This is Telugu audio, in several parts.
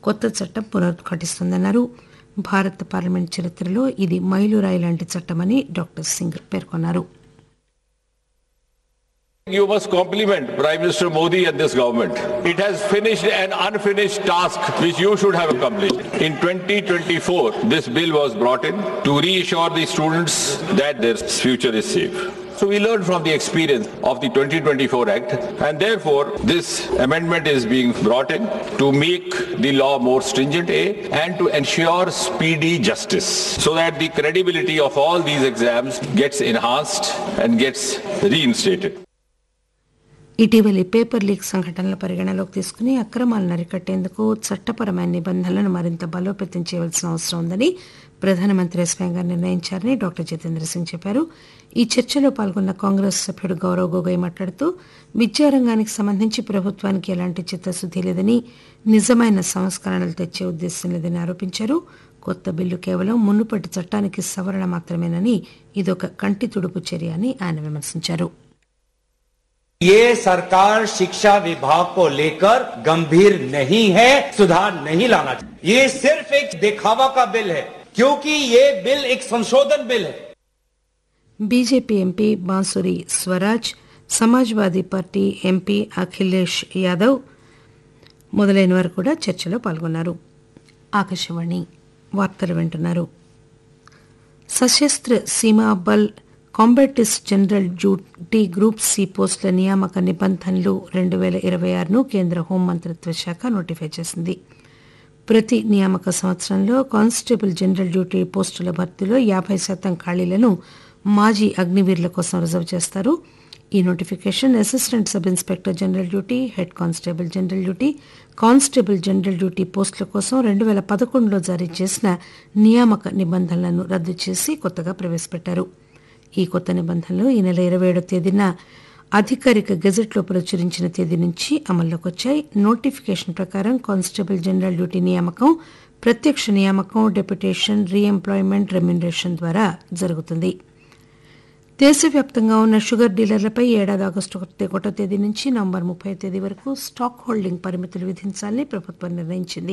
కొత్త చట్టం పునరుద్ఘాటిస్తుందన్నారు భారత పార్లమెంట్ చరిత్రలో ఇది మైలురాయి లాంటి చట్టమని డాక్టర్ సింగ్ పేర్కొన్నారు You must compliment Prime Minister Modi and this government. It has finished an unfinished task which you should have accomplished. In 2024, this bill was brought in to reassure the students that their future is safe. So we learned from the experience of the 2024 Act and therefore this amendment is being brought in to make the law more stringent A, and to ensure speedy justice so that the credibility of all these exams gets enhanced and gets reinstated. ఇటీవలి పేపర్ లీక్ సంఘటనల పరిగణలోకి తీసుకుని అక్రమాలను అరికట్టేందుకు చట్టపరమైన నిబంధనలను మరింత బలోపేతం చేయవలసిన అవసరం ఉందని ప్రధానమంత్రి స్వయంగా నిర్ణయించారని డాక్టర్ జితేంద్ర సింగ్ చెప్పారు ఈ చర్చలో పాల్గొన్న కాంగ్రెస్ సభ్యుడు గౌరవ్ గొగోయ్ మాట్లాడుతూ విద్యారంగానికి సంబంధించి ప్రభుత్వానికి ఎలాంటి చిత్తశుద్ది లేదని నిజమైన సంస్కరణలు తెచ్చే ఉద్దేశం లేదని ఆరోపించారు కొత్త బిల్లు కేవలం మునుపటి చట్టానికి సవరణ మాత్రమేనని ఇదొక కంటి తుడుపు చర్య అని ఆయన విమర్శించారు ये सरकार शिक्षा विभाग को लेकर गंभीर नहीं है सुधार नहीं लाना चाहिए ये सिर्फ एक दिखावा का बिल है क्योंकि ये बिल एक संशोधन बिल है BJP MP Bansuri Swaraj Samajwadi party MP Akhilesh Yadav మొదలైన వారు కూడా చర్చలో పాల్గొన్నారు ఆకాశవాణి వార్తలు వింటున్నారు Sashastra Seema Bal combatant general duty group C పోస్టుల నియామక నిబంధనలు రెండు వేల ఇరవై ఆరును కేంద్ర హోంమంత్రిత్వ శాఖ నోటిఫై చేసింది ప్రతి నియామక సంవత్సరంలో కానిస్టేబుల్ జనరల్ డ్యూటీ పోస్టుల భర్తీలో యాభై శాతం ఖాళీలను మాజీ అగ్నివీరుల కోసం రిజర్వ్ చేస్తారు ఈ notification assistant sub inspector general duty head constable general duty constable general duty పోస్టుల కోసం రెండు వేల పదకొండులో జారీ చేసిన నియామక నిబంధనలను రద్దు చేసి కొత్తగా ప్రవేశపెట్టారు ఈ కొత్త నిబంధనలు ఈ నెల ఇరవై ఏడో తేదీన అధికారిక గెజెట్లో ప్రచురించిన తేదీ నుంచి అమల్లోకి వచ్చాయి నోటిఫికేషన్ ప్రకారం కానిస్టేబుల్ జనరల్ డ్యూటీ నియామకం ప్రత్యక్ష నియామకం డెప్యుటేషన్ రీఎంప్లాయ్మెంట్ రెమ్యునరేషన్ ద్వారా జరుగుతుంది దేశవ్యాప్తంగా ఉన్న షుగర్ డీలర్లపై ఏడాది ఆగస్టు ఒకటో తేదీ నుంచి నవంబర్ ముప్పై తేదీ వరకు స్టాక్ హోల్డింగ్ పరిమితులు విధించాలని ప్రభుత్వం నిర్ణయించింది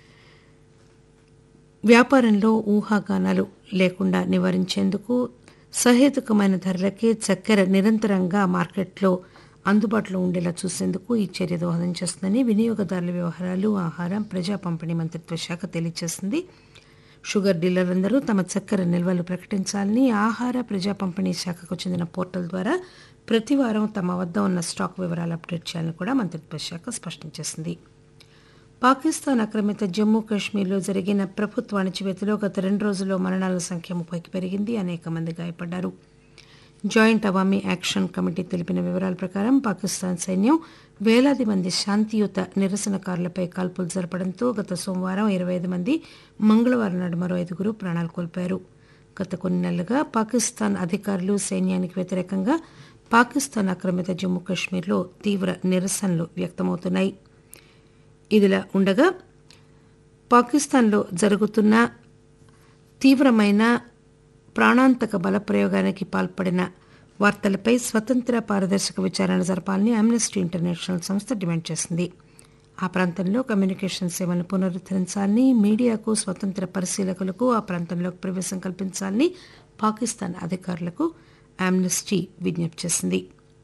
వ్యాపారంలో ఊహాగానాలు లేకుండా నివారించేందుకు సహేతుకమైన ధరలకే చక్కెర నిరంతరంగా మార్కెట్లో అందుబాటులో ఉండేలా చూసేందుకు ఈ చర్య దోహదం చేస్తుందని వినియోగదారుల వ్యవహారాలు ఆహారం ప్రజా పంపిణీ మంత్రిత్వ శాఖ తెలియజేసింది షుగర్ డీలర్లందరూ తమ చక్కెర నిల్వలు ప్రకటించాలని ఆహార ప్రజా పంపిణీ శాఖకు చెందిన పోర్టల్ ద్వారా ప్రతివారం తమ వద్ద ఉన్న స్టాక్ వివరాలు అప్డేట్ చేయాలని కూడా మంత్రిత్వ శాఖ స్పష్టం చేసింది పాకిస్తాన్ ఆక్రమిత జమ్మూ కాశ్మీర్లో జరిగిన ప్రభుత్వ అణచివేతలో గత రెండు రోజుల్లో మరణాల సంఖ్య ముప్పైకి పెరిగింది అనేక మంది గాయపడ్డారు జాయింట్ అవామీ యాక్షన్ కమిటీ తెలిపిన వివరాల ప్రకారం పాకిస్తాన్ సైన్యం వేలాది మంది శాంతియుత నిరసనకారులపై కాల్పులు జరపడంతో గత సోమవారం ఇరవై ఐదు మంది మంగళవారం నాడు మరో ఐదుగురు ప్రాణాలు కోల్పోయారు గత కొన్ని నెలలుగా పాకిస్తాన్ అధికారులు సైన్యానికి వ్యతిరేకంగా పాకిస్తాన్ ఆక్రమిత జమ్మూ కాశ్మీర్లో తీవ్ర నిరసనలు వ్యక్తమవుతున్నాయి ఇదిలా ఉండగా పాకిస్తాన్లో జరుగుతున్న తీవ్రమైన ప్రాణాంతక బలప్రయోగానికి పాల్పడిన వార్తలపై స్వతంత్ర పారదర్శక విచారణ జరపాలని ఆమ్నెస్టీ ఇంటర్నేషనల్ సంస్థ డిమాండ్ చేసింది ఆ ప్రాంతంలో కమ్యూనికేషన్ సేవలను పునరుద్దరించాలని మీడియాకు స్వతంత్ర పరిశీలకులకు ఆ ప్రాంతంలోకి ప్రవేశం కల్పించాలని పాకిస్తాన్ అధికారులకు ఆమ్నెస్టీ విజ్ఞప్తి చేసింది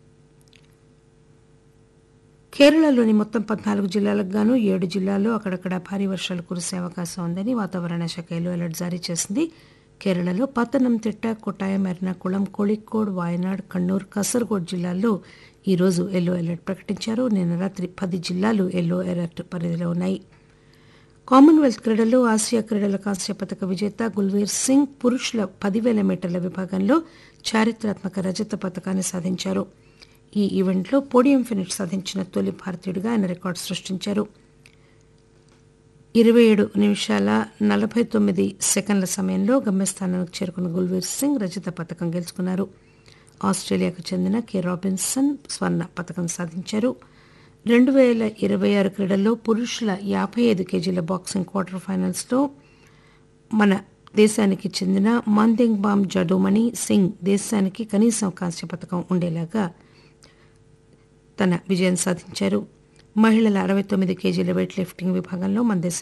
కేరళలోని మొత్తం పద్నాలుగు జిల్లాలకు గాను ఏడు జిల్లాల్లో అక్కడక్కడ భారీ వర్షాలు కురిసే అవకాశం ఉందని వాతావరణ శాఖ ఎల్లో అలర్ట్ జారీ చేసింది కేరళలో పతనంతిట్ట కొట్టాయం ఎర్నాకుళం కోళికోడ్ వాయనాడ్ కണ്ണూర్ కాసర్గోడ్ జిల్లాల్లో ఈ రోజు ఎల్లో అలర్ట్ ప్రకటించారు నిన్న రాత్రి పది జిల్లాలు ఎల్లో అలర్ట్ పరిధిలో ఉన్నాయి కామన్వెల్త్ క్రీడల్లో ఆసియా క్రీడల కాంస్య పథక విజేత గుల్వీర్ సింగ్ పురుషుల పదివేల మీటర్ల విభాగంలో చారిత్రాత్మక రజత పథకాన్ని సాధించారు ఈ ఈవెంట్లో పోడియం ఫినిష్ సాధించిన తొలి భారతీయుడిగా ఆయన రికార్డు సృష్టించారు ఇరవై ఏడు నిమిషాల నలభై తొమ్మిది సెకండ్ల సమయంలో గమ్యస్థానానికి చేరుకున్న గుల్వీర్ సింగ్ రజత పథకం గెలుచుకున్నారు ఆస్ట్రేలియాకు చెందిన కె రాబిన్సన్ స్వర్ణ పథకం సాధించారు రెండు వేల ఇరవై ఆరు క్రీడల్లో పురుషుల యాభై ఐదు కేజీల బాక్సింగ్ క్వార్టర్ ఫైనల్స్లో మన దేశానికి చెందిన మాందెంగ్ బామ్ జడోమణి సింగ్ దేశానికి కనీసం కాంస్య పథకం ఉండేలాగా తన విజయం సాధించారు మహిళల అరవై తొమ్మిది కేజీల వెయిట్ లిఫ్టింగ్ విభాగంలో మన దేశ